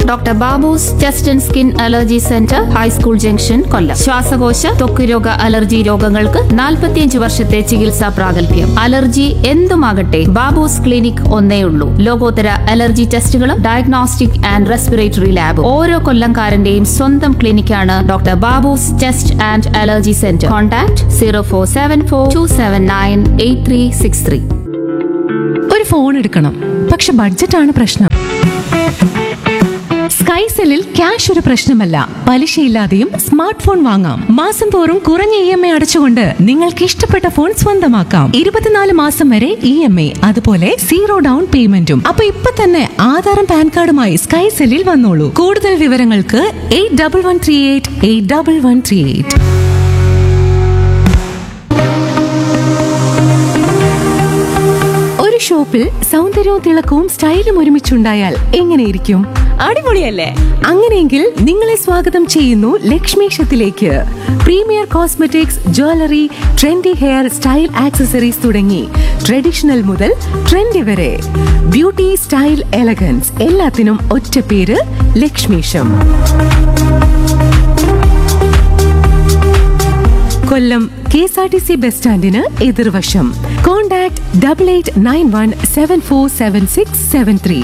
Doctor Babu's chest and skin allergy centre high school junction Kollam ശ്വാസകോശ ത്വക്ക് രോഗ അലർജി രോഗങ്ങൾക്ക് 45 വർഷത്തെ ചികിത്സാ പ്രാഗൽഭ്യം അലർജി എന്തുമാകട്ടെ ബാബൂസ് ക്ലിനിക് ഒന്നേ ഉള്ളൂ ലോകോത്തര അലർജി ടെസ്റ്റുകളും ഡയഗ്നോസ്റ്റിക് ആൻഡ് റെസ്പിറേറ്ററി ലാബ് ഓരോ കൊല്ലംകാരന്റെയും സ്വന്തം ക്ലിനിക്കാണ് doctor Babu's chest and allergy centre contact zero four seven four two seven nine eight three six three ഒരു ഫോൺ എടുക്കണം പക്ഷെ ബഡ്ജറ്റാണ് പ്രശ്നം സ്കൈസെല്ലിൽ ക്യാഷ് ഒരു പ്രശ്നമല്ല പലിശയില്ലാതെയും സ്മാർട്ട് ഫോൺ വാങ്ങാം മാസം തോറും കുറഞ്ഞ ഇ എം ഐ അടച്ചുകൊണ്ട് നിങ്ങൾക്ക് ഇഷ്ടപ്പെട്ട ഫോൺ സ്വന്തമാക്കാം ഇരുപത്തിനാല് മാസം വരെ ഇ എം ഐ അതുപോലെ സീറോ ഡൗൺ പേയ്മെന്റും അപ്പൊ ഇപ്പൊ തന്നെ ആധാറും പാൻ കാർഡുമായി സ്കൈസെല്ലിൽ വന്നോളൂ കൂടുതൽ വിവരങ്ങൾക്ക് eight double one three eight eight double one three eight ഒരു ഷോപ്പിൽ സൗന്ദര്യവും തിളക്കവും സ്റ്റൈലും ഒരുമിച്ചുണ്ടായാൽ എങ്ങനെയിരിക്കും അടിപൊളിയല്ലേ അങ്ങനെയെങ്കിൽ നിങ്ങളെ സ്വാഗതം ചെയ്യുന്നു ലക്ഷ്മീഷത്തിലേക്ക് premier cosmetics jewellery trendy hair style accessories തുടങ്ങി ട്രഡീഷണൽ മുതൽ ട്രെൻഡി വരെ ബ്യൂട്ടി സ്റ്റൈൽ എലഗൻസ് എല്ലാത്തിനും ഒറ്റ പേര് Lakshmeesham Kollam K S R T C bus സ്റ്റാൻഡിന് എതിർവശം contact double eight nine one seven four seven six seven three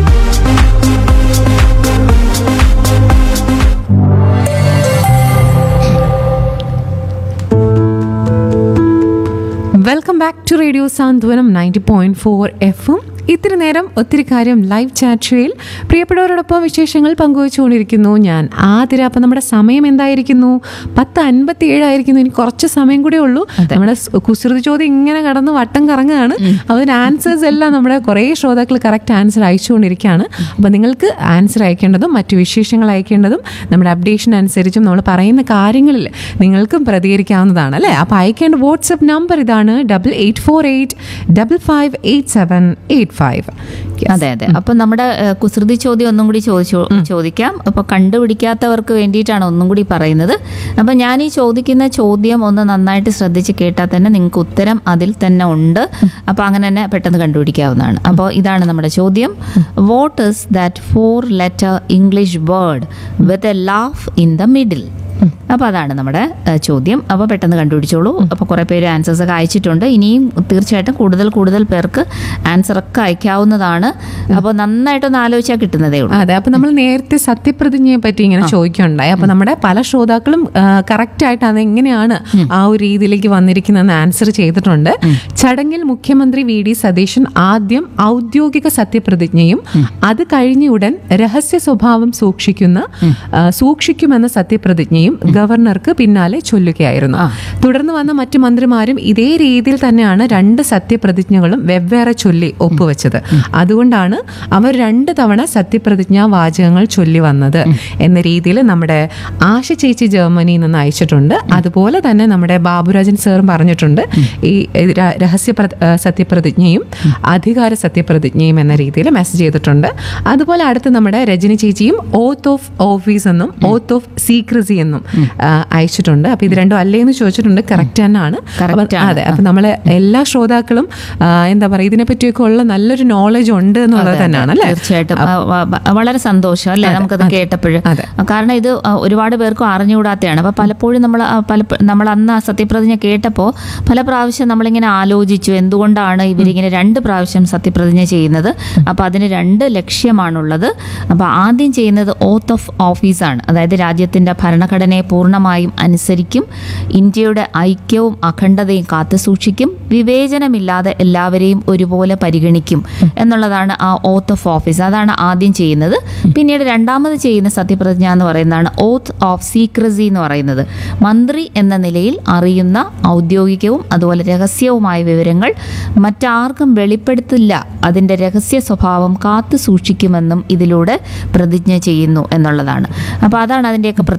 welcome back to radio Santhwanam ninety point four എഫും ഇത്തിരി നേരം ഒത്തിരി കാര്യം ലൈവ് ചാറ്റ് ഷോയിൽ പ്രിയപ്പെട്ടവരോടൊപ്പം വിശേഷങ്ങൾ പങ്കുവച്ചുകൊണ്ടിരിക്കുന്നു ഞാൻ ആതിര അപ്പം നമ്മുടെ സമയം എന്തായിരിക്കുന്നു പത്ത് അൻപത്തി ഏഴായിരിക്കുന്നു ഇനി കുറച്ച് സമയം കൂടെ ഉള്ളൂ നമ്മുടെ സ് കുസൃതി ചോദ്യം ഇങ്ങനെ കടന്ന് വട്ടം കറങ്ങുകയാണ് അതിന് ആൻസേഴ്സ് എല്ലാം നമ്മുടെ കുറേ ശ്രോതാക്കൾ കറക്റ്റ് ആൻസർ അയച്ചുകൊണ്ടിരിക്കുകയാണ് അപ്പം നിങ്ങൾക്ക് ആൻസർ അയക്കേണ്ടതും മറ്റു വിശേഷങ്ങൾ അയക്കേണ്ടതും നമ്മുടെ അപ്ഡേഷൻ അനുസരിച്ചും നമ്മൾ പറയുന്ന കാര്യങ്ങളിൽ നിങ്ങൾക്കും പ്രതികരിക്കാവുന്നതാണ് അല്ലേ അപ്പോൾ അയക്കേണ്ട വാട്സപ്പ് നമ്പർ ഇതാണ് double eight four eight double five eight seven eight five അതെ അതെ അപ്പൊ നമ്മുടെ ഏഹ്, കുസൃതി ചോദ്യം ഒന്നും കൂടി ചോദിച്ചു ചോദിക്കാം അപ്പൊ കണ്ടുപിടിക്കാത്തവർക്ക് വേണ്ടിയിട്ടാണ് ഒന്നും കൂടി പറയുന്നത് അപ്പൊ ഞാൻ ഈ ചോദിക്കുന്ന ചോദ്യം ഒന്ന് നന്നായിട്ട് ശ്രദ്ധിച്ച് കേട്ടാൽ തന്നെ നിങ്ങൾക്ക് ഉത്തരം അതിൽ തന്നെ ഉണ്ട് അപ്പൊ അങ്ങനെ തന്നെ പെട്ടെന്ന് കണ്ടുപിടിക്കാവുന്നതാണ് അപ്പോൾ ഇതാണ് നമ്മുടെ ചോദ്യം what is that four letter English word with a laugh in the middle അപ്പോൾ അതാണ് നമ്മുടെ ഏഹ്, ചോദ്യം അപ്പോൾ പെട്ടെന്ന് കണ്ടുപിടിച്ചോളൂ അപ്പോൾ കുറേ പേര് ആൻസേഴ്സ് ഒക്കെ അയച്ചിട്ടുണ്ട് ഇനിയും തീർച്ചയായിട്ടും കൂടുതൽ കൂടുതൽ പേർക്ക് ആൻസർ ഒക്കെ അയക്കാവുന്നതാണ് അപ്പോൾ നന്നായിട്ടൊന്ന് ആലോചിച്ചാൽ കിട്ടുന്നതേ ഉള്ളൂ അതെ അപ്പൊ നമ്മൾ നേരത്തെ സത്യപ്രതിജ്ഞയെ പറ്റി ഇങ്ങനെ ചോദിക്കുകയുണ്ടായി അപ്പൊ നമ്മുടെ പല ശ്രോതാക്കളും കറക്റ്റ് ആയിട്ട് അത് എങ്ങനെയാണ് ആ ഒരു രീതിയിലേക്ക് വന്നിരിക്കുന്നതെന്ന് ആൻസർ ചെയ്തിട്ടുണ്ട് ചടങ്ങിൽ മുഖ്യമന്ത്രി വി ഡി സതീശൻ ആദ്യം ഔദ്യോഗിക സത്യപ്രതിജ്ഞയും അത് കഴിഞ്ഞ ഉടൻ രഹസ്യ സ്വഭാവം സൂക്ഷിക്കുന്ന ആ, സൂക്ഷിക്കുമെന്ന സത്യപ്രതിജ്ഞയും ഗവർണർക്ക് പിന്നാലെ ചൊല്ലുകയായിരുന്നു തുടർന്ന് വന്ന മറ്റു മന്ത്രിമാരും ഇതേ രീതിയിൽ തന്നെയാണ് രണ്ട് സത്യപ്രതിജ്ഞകളും വെവ്വേറെ ചൊല്ലി ഒപ്പുവെച്ചത് അതുകൊണ്ടാണ് അവർ രണ്ട് തവണ സത്യപ്രതിജ്ഞാ വാചകങ്ങൾ ചൊല്ലി വന്നത് എന്ന രീതിയിൽ നമ്മുടെ ആശ ചേച്ചി ജർമ്മനിയിൽ നിന്ന് അയച്ചിട്ടുണ്ട് അതുപോലെ തന്നെ നമ്മുടെ ബാബുരാജൻ സാറും പറഞ്ഞിട്ടുണ്ട് ഈ ര- രഹസ്യ പ്ര- ആ, സത്യപ്രതിജ്ഞയും അധികാര സത്യപ്രതിജ്ഞയും എന്ന രീതിയിൽ മെസ്സേജ് ചെയ്തിട്ടുണ്ട് അതുപോലെ അടുത്ത് നമ്മുടെ രജനി ചേച്ചിയും ഓത്ത് ഓഫ് ഓഫീസ് എന്നും ഓത്ത് ഓഫ് സീക്രസി എന്നും ആ, അയച്ചിട്ടുണ്ട് അപ്പൊ ഇത് രണ്ടും അല്ലേ എന്ന് ചോദിച്ചിട്ടുണ്ട് കറക്റ്റ് തന്നെയാണ് അപ്പൊ- Correct ആണ്. അതെ അപ്പൊ നമ്മളെ എല്ലാ ശ്രോതാക്കളും ആ, എന്താ പറയുക ഇതിനെ പറ്റിയൊക്കെ ഉള്ള നല്ലൊരു നോളജ് ഉണ്ട് എന്നുള്ളത് തന്നെയാണ് അല്ലേ തീർച്ചയായിട്ടും ആ, വ- വ- വളരെ സന്തോഷം അല്ലേ നമുക്കത് കേട്ടപ്പോഴും അതെ. കാരണം ഇത് ആ, ഒരുപാട് പേർക്കും അറിഞ്ഞുകൂടാത്തതാണ് അപ്പൊ പലപ്പോഴും നമ്മൾ ആ, പല നമ്മൾ അന്ന് ആ സത്യപ്രതിജ്ഞ കേട്ടപ്പോൾ പല പ്രാവശ്യം നമ്മളിങ്ങനെ ആലോചിച്ചു എന്തുകൊണ്ടാണ് ഇവരിങ്ങനെ രണ്ട് പ്രാവശ്യം സത്യപ്രതിജ്ഞ ചെയ്യുന്നത് അപ്പൊ അതിന് രണ്ട് ലക്ഷ്യമാണുള്ളത് അപ്പൊ ആദ്യം ചെയ്യുന്നത് ഓത്ത് ഓഫ് ഓഫീസാണ് അതായത് രാജ്യത്തിന്റെ ഭരണഘടനയെ പൂർണ്ണമായും അനുസരിക്കും ഇന്ത്യയുടെ ഐക്യവും അഖണ്ഡതയും കാത്തുസൂക്ഷിക്കും വിവേചനമില്ലാതെ എല്ലാവരെയും ഒരുപോലെ പരിഗണിക്കും എന്നുള്ളതാണ് ആ ഓത്ത് ഓഫ് ഓഫീസ് അതാണ് ആദ്യം ചെയ്യുന്നത് പിന്നീട് രണ്ടാമത് ചെയ്യുന്ന സത്യപ്രതിജ്ഞ എന്ന് പറയുന്നതാണ് ഓത്ത് ഓഫ് സീക്രസി എന്ന് പറയുന്നത് മന്ത്രി എന്ന നിലയിൽ അറിയുന്ന ഔദ്യോഗികവും അതുപോലെ രഹസ്യവുമായ വിവരങ്ങൾ മറ്റാർക്കും വെളിപ്പെടുത്തില്ല അതിൻ്റെ രഹസ്യ സ്വഭാവം കാത്തു സൂക്ഷിക്കുമെന്നും ഇതിലൂടെ പ്രതിജ്ഞ ചെയ്യുന്നു എന്നുള്ളതാണ് അപ്പോൾ അതാണ് അതിൻ്റെയൊക്കെ പ്രത്യേകത അപ്പോൾ നമ്മൾ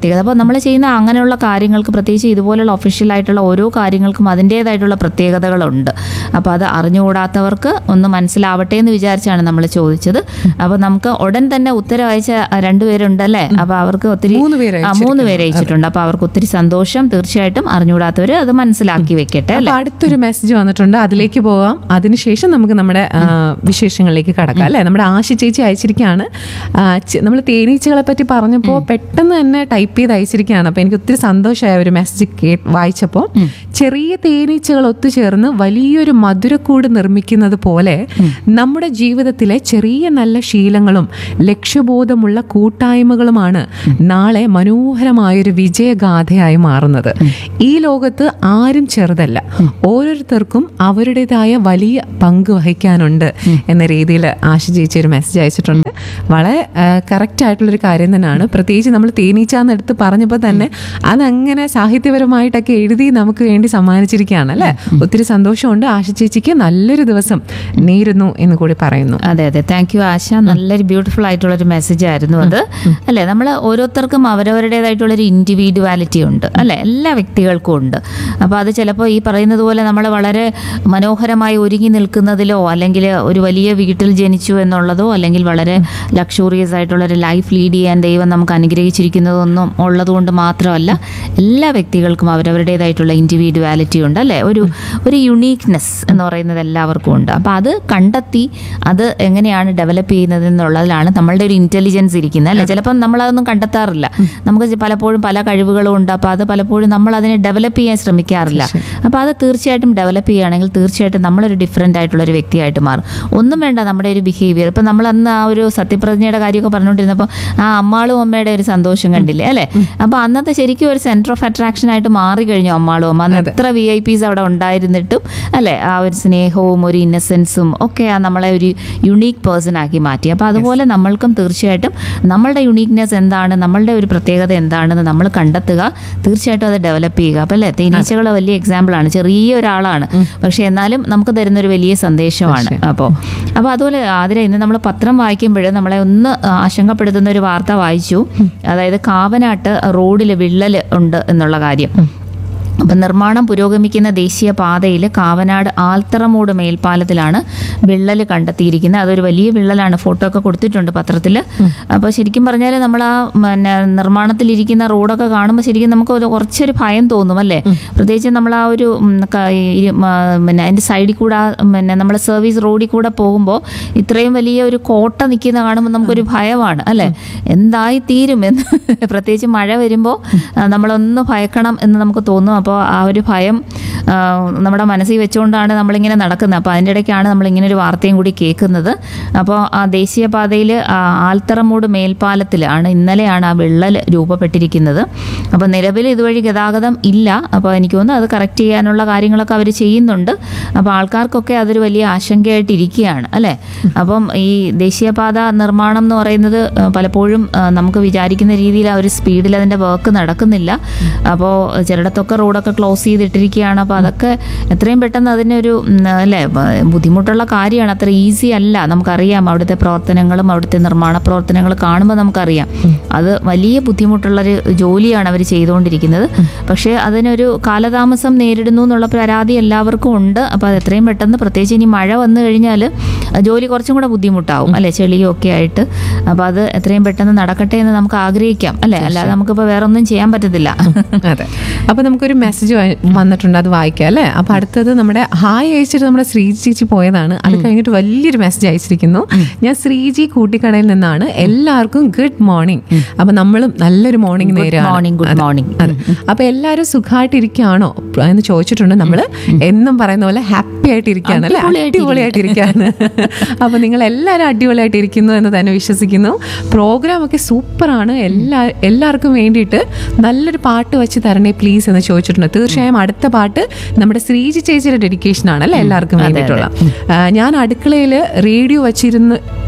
നമ്മൾ ചെയ്യുന്ന അങ്ങനെയുള്ള കാര്യങ്ങൾക്ക് പ്രത്യേകിച്ച് ഇതുപോലുള്ള ഒഫീഷ്യലായിട്ടുള്ള ഓരോ കാര്യങ്ങൾക്കും അതിൻ്റേതായിട്ടുള്ള പ്രത്യേകതകളുണ്ട് അപ്പോൾ അത് അറിഞ്ഞുകൂടാത്തവർക്ക് ഒന്ന് മനസ്സിലാവട്ടെ എന്ന് വിചാരിച്ചാണ് നമ്മൾ ചോദിച്ചത് അപ്പോൾ നമുക്ക് ഉടൻ തന്നെ ഉത്തരം അയച്ച രണ്ടുപേരുണ്ടല്ലേ അപ്പോൾ അവർക്ക് ഒത്തിരി മൂന്ന് പേര് ആ, മൂന്ന് പേര് അയച്ചിട്ടുണ്ട് അപ്പോൾ അവർക്ക് ഒത്തിരി സന്തോഷം തീർച്ചയായിട്ടും അറിഞ്ഞുകൂടാത്തവർ അത് മനസ്സിലാക്കി വെക്കട്ടെ അല്ലേ അപ്പൊ അടുത്തൊരു മെസ്സേജ് വന്നിട്ടുണ്ട് അതിലേക്ക് പോവാം അതിനുശേഷം നമുക്ക് നമ്മുടെ ആ, വിശേഷങ്ങളിലേക്ക് കടക്കാം അല്ലെ നമ്മുടെ ആശി ചേച്ചി അയച്ചിരിക്കുകയാണ് നമ്മൾ തേനീച്ചകളെ പറ്റി പറഞ്ഞപ്പോൾ പെട്ടെന്ന് തന്നെ ടൈപ്പ് ചെയ്ത് അയച്ചിരിക്കുകയാണ് അപ്പൊ എനിക്ക് ഒത്തിരി സന്തോഷമായ ഒരു മെസ്സേജ് കേ വായിച്ചപ്പോൾ ചെറിയ തേനീച്ചകൾ ഒത്തുചേർന്ന് വലിയൊരു മധുരക്കൂട് നിർമ്മിക്കുന്നത് പോലെ നമ്മുടെ ജീവിതത്തിലെ ചെറിയ നല്ല ശീലങ്ങളും ലക്ഷ്യബോധമുള്ള കൂട്ടായ്മകളുമാണ് നാളെ മനോഹരമായൊരു വിജയഗാഥയായി മാറുന്നത് ഈ ലോകത്ത് ആരും ചെറുതല്ല ഓരോരുത്തർക്കും അവരുടേതായ വലിയ പങ്ക് വഹിക്കാനുണ്ട് എന്ന രീതിയിൽ ആശ ചേച്ചി ഒരു മെസ്സേജ് അയച്ചിട്ടുണ്ട് വളരെ കറക്റ്റ് ആയിട്ടുള്ളൊരു കാര്യം തന്നെയാണ് പ്രത്യേകിച്ച് നമ്മൾ തേനീച്ച എന്ന് എടുത്ത് പറഞ്ഞപ്പോൾ തന്നെ അതങ്ങനെ സാഹിത്യപരമായിട്ടൊക്കെ എഴുതി നമുക്ക് വേണ്ടി സമ്മാനിച്ചിരിക്കുകയാണ് അല്ലേ ഒത്തിരി സന്തോഷമുണ്ട് ആശ ചേച്ചിക്ക് നല്ലൊരു ദിവസം നേരുന്നു എന്ന് കൂടി പറയുന്നു അതെ അതെ താങ്ക് യു ആശ നല്ലൊരു ബ്യൂട്ടിഫുൾ ആയിട്ടുള്ള ഒരു മെസ്സേജ് ആയിരുന്നു അത് അല്ലേ നമ്മൾ ഓരോരുത്തർക്കും അവരവരുടേതായിട്ടുള്ള ഒരു ഇൻഡിവിജ്വാലിറ്റി ഉണ്ട് അല്ലേ എല്ലാ വ്യക്തികൾക്കും ഉണ്ട് അപ്പോൾ അത് ചിലപ്പോൾ ഈ പറയുന്നത് പോലെ നമ്മൾ വളരെ മനോഹരമായി ഒരുങ്ങി നിൽക്കുന്നതിലോ അല്ലെങ്കിൽ ഒരു വലിയ വീട്ടിൽ ജനിച്ചു എന്നുള്ളതോ അല്ലെങ്കിൽ വളരെ ലക്ഷൂറിയസ് ആയിട്ടുള്ള ഒരു ലൈഫ് ലീഡ് ചെയ്യാൻ ദൈവം നമുക്ക് അനുഗ്രഹിച്ചിരിക്കുന്നതൊന്നും ഉള്ളതുകൊണ്ട് മാത്രമല്ല എല്ലാ വ്യക്തികൾക്കും അവരവരുടേതായിട്ടുള്ള ഇൻഡിവിജ്വാലിറ്റി ഉണ്ട് അല്ലേ ഒരു ഒരു യുണീക്നെസ് എന്ന് പറയുന്നത് എല്ലാവർക്കും ഉണ്ട് അപ്പോൾ അത് കണ്ടെത്തി അത് എങ്ങനെയാണ് ഡെവലപ്പ് ചെയ്യുന്നത് എന്നുള്ളതിലാണ് നമ്മളുടെ ഒരു ഇൻ്റലിജൻസ് ഇരിക്കുന്നത് അല്ലേ ചിലപ്പം നമ്മളതൊന്നും കണ്ടെത്താറില്ല നമുക്ക് ചെ- പലപ്പോഴും പല കഴിവുകളും ഉണ്ട് അപ്പോൾ അത് പലപ്പോഴും നമ്മൾ അതിനെ ഡെവലപ്പ് ചെയ്യാൻ ശ്രമിക്കാറില്ല അപ്പോൾ അത് തീർച്ചയായിട്ടും ഡെവലപ്പ് ചെയ്യുകയാണെങ്കിൽ തീർച്ചയായിട്ടും നമ്മളൊരു ഡിഫറെൻ്റ് ആയിട്ടുള്ള ഒരു വ്യക്തിയായിട്ട് മാറും ഒന്നും വേണ്ട നമ്മുടെ ഒരു ബിഹേവിയർ ഇപ്പം നമ്മൾ അന്ന് ആ ഒരു സത്യപ്രതിജ്ഞയുടെ കാര്യമൊക്കെ പറഞ്ഞുകൊണ്ടിരുന്നപ്പോൾ ആ അമ്മാളും അമ്മയുടെ ഒരു സന്തോഷം കണ്ടില്ലേ അല്ലേ അപ്പോൾ അന്നത്തെ ശരിക്കും ഒരു സെൻറ്റർ ഓഫ് അട്രാക്ഷൻ ആയിട്ട് മാറി കഴിഞ്ഞു അമ്മാളും അമ്മ അന്ന് എത്ര വി ഐ പീസ് അവിടെ ഉണ്ടായിരുന്നിട്ടും അല്ലേ ആ ഒരു സ്നേഹവും ഒരു ഇന്നസെൻസും ഒക്കെ ആ നമ്മളെ ഒരു യുണീക്ക് പേഴ്സൺ ആക്കി മാറ്റി അപ്പോൾ അതുപോലെ നമ്മൾക്കും തീർച്ചയായിട്ടും നമ്മളുടെ യുണീക്നെസ് എന്താണ് നമ്മളുടെ ഒരു പ്രത്യേകത എന്താണെന്ന് നമ്മൾ കണ്ടെത്തുക തീർച്ചയായിട്ടും അത് ഡെവലപ്പ് ചെയ്യുക അപ്പോൾ അല്ലേ തേനീച്ചകൾ വലിയ എക്സാമ്പിളാണ് ചെറിയ ഒരാളാണ് പക്ഷേ എന്നാലും നമുക്ക് തരുന്ന ഒരു വലിയ സന്ദേശമാണ് അപ്പോൾ അപ്പോൾ അതുപോലെ അതിലെ ഇന്ന് നമ്മൾ പത്രം വായിക്കുമ്പോൾ നമ്മളെ ഒന്ന് ആശങ്കപ്പെടുത്തുന്ന ഒരു വാർത്ത വായിച്ചു അതായത് കാവനാട്ട് റോഡിൽ വിള്ളൽ ഉണ്ട് എന്നുള്ള കാര്യം അപ്പം നിർമ്മാണം പുരോഗമിക്കുന്ന ദേശീയ പാതയിൽ കാവനാട് ആൽത്തറമൂട് മേൽപ്പാലത്തിലാണ് വിള്ളൽ കണ്ടെത്തിയിരിക്കുന്നത് അതൊരു വലിയ വിള്ളലാണ് ഫോട്ടോ ഒക്കെ കൊടുത്തിട്ടുണ്ട് പത്രത്തിൽ അപ്പോൾ ശരിക്കും പറഞ്ഞാൽ നമ്മൾ ആ പിന്നെ നിർമ്മാണത്തിലിരിക്കുന്ന റോഡൊക്കെ കാണുമ്പോൾ ശരിക്കും നമുക്ക് ഒരു കുറച്ചൊരു ഭയം തോന്നും അല്ലേ പ്രത്യേകിച്ച് നമ്മൾ ആ ഒരു ഉം, ക- ഈ, ഉം, ആ, പിന്നെ അതിൻ്റെ സൈഡിൽ കൂടെ ആ, പിന്നെ നമ്മൾ സർവീസ് റോഡിൽ കൂടെ പോകുമ്പോൾ ഇത്രയും വലിയ ഒരു കോട്ട നിൽക്കുന്ന കാണുമ്പോൾ നമുക്കൊരു ഭയമാണ് അല്ലേ എന്തായി തീരും എന്ന് പ്രത്യേകിച്ച് മഴ വരുമ്പോൾ ആ, നമ്മളൊന്ന് ഭയക്കണം എന്ന് നമുക്ക് തോന്നും അപ്പോൾ ആ ഒരു ഭയം ആ, നമ്മുടെ മനസ്സിൽ വെച്ചുകൊണ്ടാണ് നമ്മളിങ്ങനെ നടക്കുന്നത് അപ്പോൾ അതിൻ്റെ ഇടയ്ക്കാണ് നമ്മളിങ്ങനെ ഒരു വാർത്തയും കൂടി കേൾക്കുന്നത് അപ്പോൾ ആ ദേശീയപാതയിൽ ആൽത്തറമൂട് മേൽപ്പാലത്തിലാണ് ഇന്നലെയാണ് ആ വിള്ളൽ രൂപപ്പെട്ടിരിക്കുന്നത് അപ്പോൾ നിലവിൽ ഇതുവഴി ഗതാഗതം ഇല്ല അപ്പോൾ എനിക്ക് തോന്നുന്നു അത് കറക്റ്റ് ചെയ്യാനുള്ള കാര്യങ്ങളൊക്കെ അവർ ചെയ്യുന്നുണ്ട് അപ്പോൾ ആൾക്കാർക്കൊക്കെ അതൊരു വലിയ ആശങ്കയായിട്ട് ഇരിക്കുകയാണ് അല്ലേ അപ്പം ഈ ദേശീയപാത നിർമ്മാണം എന്ന് പറയുന്നത് ആ, പലപ്പോഴും ആ, നമുക്ക് വിചാരിക്കുന്ന രീതിയിൽ ആ ഒരു സ്പീഡിൽ അതിൻ്റെ വർക്ക് നടക്കുന്നില്ല അപ്പോൾ ചിലയിടത്തൊക്കെ റോഡൊക്കെ ക്ലോസ് ചെയ്തിട്ടിരിക്കുകയാണ് അപ്പോൾ അതൊക്കെ എത്രയും പെട്ടെന്ന് അതിനൊരു ഉം, അല്ലേ ബ- ബുദ്ധിമുട്ടുള്ള കാര്യമാണ് അത്ര ഈസി അല്ല നമുക്കറിയാം അവിടുത്തെ പ്രവർത്തനങ്ങളും അവിടുത്തെ നിർമ്മാണ പ്രവർത്തനങ്ങൾ കാണുമ്പോൾ നമുക്കറിയാം അത് വലിയ ബുദ്ധിമുട്ടുള്ളൊരു ജോലിയാണ് അവർ ചെയ്തുകൊണ്ടിരിക്കുന്നത് പക്ഷേ അതിനൊരു കാലതാമസം നേരിടുന്നു എന്നുള്ള പരാതി എല്ലാവർക്കും ഉണ്ട് അപ്പോൾ അത് എത്രയും പെട്ടെന്ന് പ്രത്യേകിച്ച് ഇനി മഴ വന്നു കഴിഞ്ഞാൽ ജോലി കുറച്ചും കൂടെ ബുദ്ധിമുട്ടാവും അല്ലേ ചെളിയും ഒക്കെ ആയിട്ട് അപ്പോൾ അത് എത്രയും പെട്ടെന്ന് നടക്കട്ടെ എന്ന് നമുക്ക് ആഗ്രഹിക്കാം അല്ലേ അല്ലാതെ നമുക്കിപ്പോൾ വേറെ ഒന്നും ചെയ്യാൻ പറ്റത്തില്ല അതെ അപ്പൊ നമുക്കൊരു മെസ്സേജ് വന്നിട്ടുണ്ട് അത് വായിക്കാം അല്ലേ അപ്പൊ അടുത്തത് നമ്മുടെ ഹായ് അയച്ചിട്ട് നമ്മുടെ ശ്രീജി ചേച്ചി പോയതാണ് അത് കഴിഞ്ഞിട്ട് വലിയൊരു മെസ്സേജ് അയച്ചിരിക്കുന്നു ഞാൻ ശ്രീജി കൂട്ടിക്കടയിൽ നിന്നാണ് എല്ലാവർക്കും ഗുഡ് മോർണിംഗ് അപ്പൊ നമ്മളും നല്ലൊരു മോർണിംഗ് നേരാണ് മോർണിംഗ് ഗുഡ് മോർണിംഗ് അതെ അപ്പൊ എല്ലാവരും സുഖമായിട്ടിരിക്കുകയാണോ എന്ന് ചോദിച്ചിട്ടുണ്ട് നമ്മള് എന്നും പറയുന്ന പോലെ ഹാപ്പി ആയിട്ട് ഇരിക്കുകയാണ് അല്ലെ അടിപൊളിയായിട്ട് ഇരിക്കുകയാണ് അപ്പൊ നിങ്ങൾ എല്ലാവരും അടിപൊളിയായിട്ട് ഇരിക്കുന്നു എന്ന് തന്നെ വിശ്വസിക്കുന്നു പ്രോഗ്രാം ഒക്കെ സൂപ്പറാണ് എല്ലാ എല്ലാവർക്കും വേണ്ടിയിട്ട് നല്ലൊരു പാട്ട് വെച്ച് തരണേ പ്ലീസ് എന്ന് ചോദിച്ചിട്ടുണ്ട് തീർച്ചയായും അടുത്ത പാട്ട് നമ്മുടെ ശ്രീജി ചേച്ചിയുടെ ഡെഡിക്കേഷൻ ആണ് അല്ലേ എല്ലാവർക്കും വേണ്ടിയിട്ടുള്ള ആ, ഞാൻ അടുക്കളയിൽ റേഡിയോ വെച്ചിരുന്ന്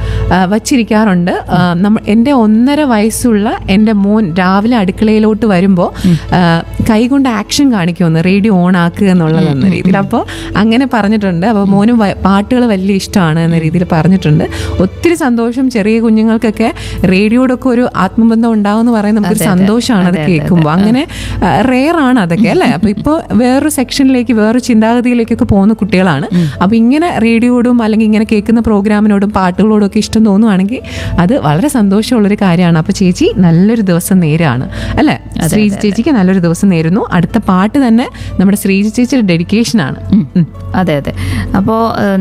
ആ, വച്ചിരിക്കാറുണ്ട് ആ, നമ്മ എൻ്റെ ഒന്നര വയസ്സുള്ള എൻ്റെ മോൻ രാവിലെ അടുക്കളയിലോട്ട് വരുമ്പോൾ കൈകൊണ്ട് ആക്ഷൻ കാണിക്കുമെന്ന് റേഡിയോ ഓൺ ആക്കുക എന്നുള്ളതെന്ന രീതിയിൽ അപ്പോൾ അങ്ങനെ പറഞ്ഞിട്ടുണ്ട് അപ്പോൾ മോനും പാട്ടുകൾ വലിയ ഇഷ്ടമാണ് എന്ന രീതിയിൽ പറഞ്ഞിട്ടുണ്ട് ഒത്തിരി സന്തോഷം ചെറിയ കുഞ്ഞുങ്ങൾക്കൊക്കെ റേഡിയോടൊക്കെ ഒരു ആത്മബന്ധം ഉണ്ടാവും എന്ന് പറയുന്നത് നമുക്കൊരു സന്തോഷമാണ് അത് കേൾക്കുമ്പോൾ അങ്ങനെ റെയർ ആണ് അതൊക്കെ അല്ലേ അപ്പൊ ഇപ്പോൾ വേറൊരു സെക്ഷനിലേക്ക് വേറൊരു ചിന്താഗതിയിലേക്കൊക്കെ പോകുന്ന കുട്ടികളാണ് അപ്പൊ ഇങ്ങനെ റേഡിയോയോടും അല്ലെങ്കിൽ ഇങ്ങനെ കേൾക്കുന്ന പ്രോഗ്രാമിനോടും പാട്ടുകളോടും ഒക്കെ ഇഷ്ടം തോന്നുവാണെങ്കിൽ അത് വളരെ സന്തോഷമുള്ളൊരു കാര്യമാണ് അപ്പൊ ചേച്ചി നല്ലൊരു ദിവസം നേരാണ് അല്ലേ ശ്രീജി ചേച്ചിക്ക് നല്ലൊരു ദിവസം നേരുന്നു അടുത്ത പാട്ട് തന്നെ നമ്മുടെ ശ്രീജി ചേച്ചിയുടെ ഡെഡിക്കേഷൻ ആണ് ഉം. അതെ അതെ അപ്പോൾ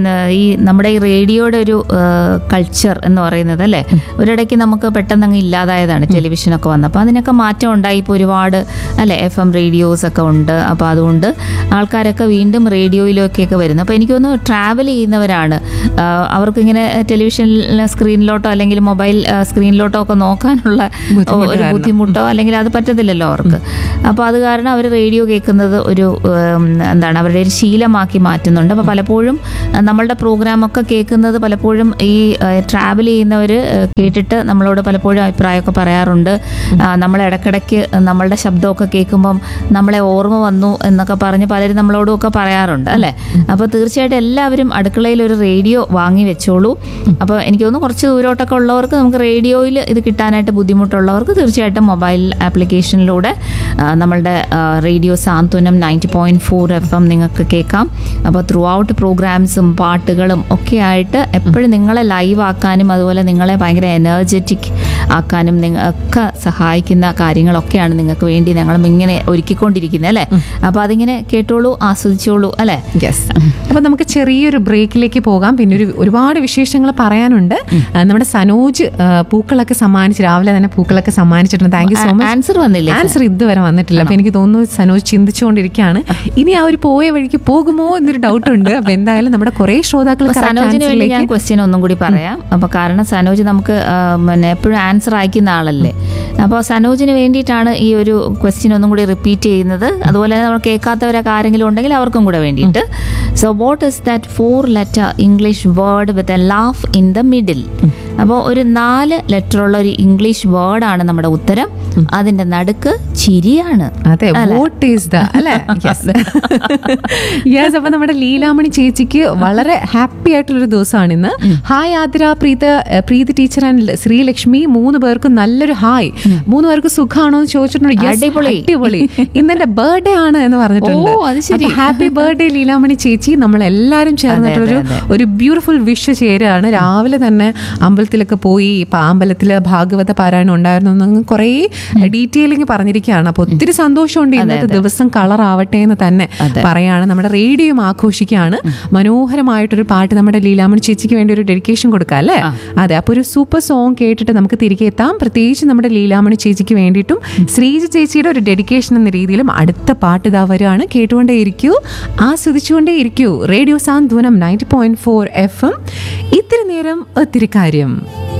ഈ നമ്മുടെ ഈ റേഡിയോയുടെ ഒരു കൾച്ചർ എന്ന് പറയുന്നത് അല്ലേ ഒരിടയ്ക്ക് നമുക്ക് പെട്ടെന്ന് അങ്ങ് ഇല്ലാതായതാണ് ടെലിവിഷനൊക്കെ വന്നപ്പോൾ അതിനൊക്കെ മാറ്റം ഉണ്ടായി ഇപ്പോൾ ഒരുപാട് അല്ലേ എഫ് എം റേഡിയോസ് ഒക്കെ ഉണ്ട് അപ്പോൾ അതുകൊണ്ട് ആൾക്കാരൊക്കെ വീണ്ടും റേഡിയോയിലേക്കൊക്കെ വരുന്നു അപ്പോൾ എനിക്ക് തോന്നുന്നു ട്രാവൽ ചെയ്യുന്നവരാണ് ആ, അവർക്കിങ്ങനെ ടെലിവിഷൻ സ്ക്രീനിലോട്ടോ അല്ലെങ്കിൽ മൊബൈൽ സ്ക്രീനിലോട്ടോ ഒക്കെ നോക്കാനുള്ള ഒരു ബുദ്ധിമുട്ടോ അല്ലെങ്കിൽ അത് പറ്റത്തില്ലല്ലോ അവർക്ക് അപ്പോൾ അത് കാരണം അവർ റേഡിയോ കേൾക്കുന്നത് ഒരു ഉം, എന്താണ് അവരുടെ ഒരു ശീലമാക്കി മാറ്റുന്നുണ്ട് അപ്പോൾ പലപ്പോഴും ആ, നമ്മളുടെ പ്രോഗ്രാമൊക്കെ കേൾക്കുന്നത് പലപ്പോഴും ഈ ട്രാവൽ ചെയ്യുന്നവർ കേട്ടിട്ട് നമ്മളോട് പലപ്പോഴും അഭിപ്രായമൊക്കെ പറയാറുണ്ട് ആ, നമ്മൾ ഇടയ്ക്കിടയ്ക്ക് നമ്മളുടെ ശബ്ദമൊക്കെ കേൾക്കുമ്പം നമ്മളെ ഓർമ്മ വന്നു എന്നൊക്കെ പറഞ്ഞ് പലരും നമ്മളോടും ഒക്കെ പറയാറുണ്ട് അല്ലേ അപ്പോൾ തീർച്ചയായിട്ടും എല്ലാവരും അടുക്കളയിൽ ഒരു റേഡിയോ വാങ്ങി വെച്ചോളൂ അപ്പോൾ എനിക്ക് തോന്നുന്നു കുറച്ച് ദൂരോട്ടൊക്കെ ഉള്ളവർക്ക് നമുക്ക് റേഡിയോയിൽ ഇത് കിട്ടാനായിട്ട് ബുദ്ധിമുട്ടുള്ളവർക്ക് തീർച്ചയായിട്ടും മൊബൈൽ ആപ്ലിക്കേഷനിലൂടെ ആ, നമ്മളുടെ ആ, radio Santhwanam ninety point four F M നിങ്ങൾക്ക് കേൾക്കാം അപ്പോൾ ത്രൂ ഔട്ട് പ്രോഗ്രാംസും പാട്ടുകളും ഒക്കെ ആയിട്ട് എപ്പോഴും നിങ്ങളെ ലൈവ് ആക്കാനും അതുപോലെ നിങ്ങളെ ഭയങ്കര എനർജറ്റിക് ആക്കാനും നിങ്ങ ഒക്കെ സഹായിക്കുന്ന കാര്യങ്ങളൊക്കെയാണ് നിങ്ങൾക്ക് വേണ്ടി ഞങ്ങളും ഇങ്ങനെ ഒരുക്കിക്കൊണ്ടിരിക്കുന്നത് അല്ലേ അപ്പോൾ അതിങ്ങനെ കേട്ടോളൂ ആസ്വദിച്ചോളൂ അല്ലേ യെസ് അപ്പൊ നമുക്ക് ചെറിയൊരു ബ്രേക്കിലേക്ക് പോകാം പിന്നെ ഒരു ഒരുപാട് വിശേഷങ്ങൾ പറയാനുണ്ട് ആ, നമ്മുടെ സനോജ് ആ, പൂക്കളൊക്കെ സമ്മാനിച്ച് രാവിലെ തന്നെ പൂക്കളൊക്കെ സമ്മാനിച്ചിട്ടുണ്ട് thank you so much answer വന്നില്ലേ ആൻസർ ഇതുവരെ വന്നിട്ടില്ല അപ്പൊ എനിക്ക് തോന്നുന്നു സനോജ് ചിന്തിച്ചുകൊണ്ടിരിക്കുകയാണ് ഇനി ആ ഒരു പോയ വഴിക്ക് പോകുമോ എന്നൊരു ഡൗട്ട് ഉണ്ട് അപ്പൊ എന്തായാലും നമ്മുടെ കുറെ ശ്രോതാക്കൾ അപ്പൊ correct സനോജിന് വേണ്ടി answer ഞാൻ ക്വസ്റ്റ്യൻ ഒന്നും കൂടി പറയാം അപ്പൊ കാരണം സനോജ് നമുക്ക് ആ, പിന്നെ എപ്പോഴും ആൻസർ അയക്കുന്ന ആളല്ലേ അപ്പോൾ സനോജിന് വേണ്ടിയിട്ടാണ് ഈ ഒരു ക്വസ്റ്റ്യൻ ഒന്നും കൂടി റിപ്പീറ്റ് ചെയ്യുന്നത് അതുപോലെ നമ്മൾ കേൾക്കാത്തവരൊക്കെ ആരെങ്കിലും ഉണ്ടെങ്കിൽ അവർക്കും കൂടെ വേണ്ടിയിട്ട് so what is that four letter English word with a laugh in the middle അപ്പോൾ ഒരു നാല് ലെറ്റർ ഉള്ള ഒരു ഇംഗ്ലീഷ് വേർഡാണ് നമ്മുടെ ഉത്തരം അതിന്റെ നടുക്ക് ചിരിയാണ് അതെ വോട്ട് ഈസ് ദ അല്ലെ യെസ് അപ്പൊ നമ്മുടെ ലീലാമണി ചേച്ചിക്ക് വളരെ ഹാപ്പി ആയിട്ടുള്ളൊരു ദിവസമാണ് ഇന്ന് ഹായ് ആതിര പ്രീത ഏഹ്, പ്രീതി ടീച്ചർ ആൻഡ് ശ്രീലക്ഷ്മി മൂന്ന് പേർക്കും നല്ലൊരു ഹായ് മൂന്ന് പേർക്ക് സുഖാണോ എന്ന് ചോദിച്ചിട്ടുണ്ട് Yes, അടിപൊളി. അടിപൊളി ഇന്ന് എന്റെ ബർത്ത്ഡേ ആണ് എന്ന് പറഞ്ഞിട്ടുണ്ട് ഓ, അത് ശരി. ഹാപ്പി ബർത്ത്ഡേ ലീലാമണി ചേച്ചി നമ്മൾ എല്ലാവരും ചേർന്നിട്ടൊരു അതെ, ഒരു ബ്യൂട്ടിഫുൾ വിഷ് ചേരുകയാണ് രാവിലെ തന്നെ അമ്പലത്തിലൊക്കെ പോയി ഇപ്പൊ ആ അമ്പലത്തില് ഭാഗവത പാരായണം ഉണ്ടായിരുന്നു എന്ന് കുറേ ഡീറ്റെയിലിംഗ് പറഞ്ഞിരിക്കുകയാണ് അപ്പൊ ഒത്തിരി സന്തോഷമുണ്ട് ഇന്നത്തെ ദിവസം കളർ ആവട്ടെ എന്ന് തന്നെ പറയാണ് നമ്മുടെ റേഡിയോയും ആഘോഷിക്കുകയാണ് മനോഹരമായിട്ടൊരു പാട്ട് നമ്മുടെ ലീലാമണി ചേച്ചിക്ക് വേണ്ടി ഒരു ഡെഡിക്കേഷൻ കൊടുക്കാം അല്ലേ അതെ അപ്പൊ ഒരു സൂപ്പർ സോങ് കേട്ടിട്ട് നമുക്ക് തിരികെ എത്താം പ്രത്യേകിച്ച് നമ്മുടെ ലീലാമണി ചേച്ചിക്ക് വേണ്ടിയിട്ടും ശ്രീജ ചേച്ചിയുടെ ഒരു ഡെഡിക്കേഷൻ എന്ന രീതിയിലും അടുത്ത പാട്ട് ഇതാ വരികയാണ് കേട്ടുകൊണ്ടേ ഇരിക്കൂ ആസ്വദിച്ചുകൊണ്ടേ ഇരിക്കൂ radio Santhwanam ninety point four F M ഇത്തിരി നേരം ഒത്തിരി കാര്യം